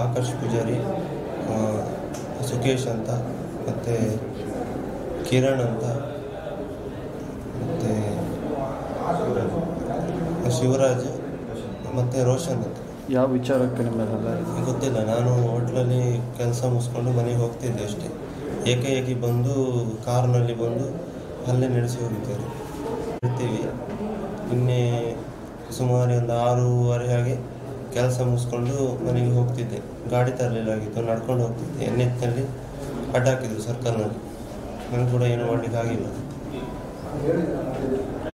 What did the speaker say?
ಆಕರ್ಷ್ ಪೂಜಾರಿ ಆ, ಸುಕೇಶ್ ಅಂತ ಮತ್ತು ಕಿರಣ್ ಅಂತ ಮತ್ತು ಶಿವರಾಜ್ ಮತ್ತು ರೋಷನ್ ಅಂತ ಯಾವ ವಿಚಾರಕ್ಕೆ ನಿಮ್ಮೆಲ್ಲ ಗೊತ್ತಿಲ್ಲ ನಾನು ಹೋಟ್ಲಲ್ಲಿ ಕೆಲಸ ಮುಗಿಸ್ಕೊಂಡು ಮನೆಗೆ ಹೋಗ್ತಿದ್ದೆ ಅಷ್ಟೇ ಏಕಾಏಕಿ ಬಂದು ಕಾರ್ನಲ್ಲಿ ಬಂದು ಅಲ್ಲೇ ನಡೆಸಿ ಹೋಗಿದ್ದಾರೆ ಇರ್ತೀವಿ ನಿನ್ನೆ ಸುಮಾರು ಒಂದು ಆರೂವರೆ ಹಾಗೆ ಕೆಲಸ ಮುಗಿಸ್ಕೊಂಡು ಮನೆಗೆ ಹೋಗ್ತಿದ್ದೆ ಗಾಡಿ ತರಲಿಲ್ಲಾಗಿತ್ತು ನಡ್ಕೊಂಡು ಹೋಗ್ತಿದ್ದೆ ಎನ್ ಎಚ್ನಲ್ಲಿ ಅಡ್ಡ ಹಾಕಿದ್ರು ಸರ್ಕಲ್ನಲ್ಲಿ ನನಗೆ ಕೂಡ ಏನು ಮಾಡಲಿಕ್ಕೆ ಆಗಿಲ್ಲ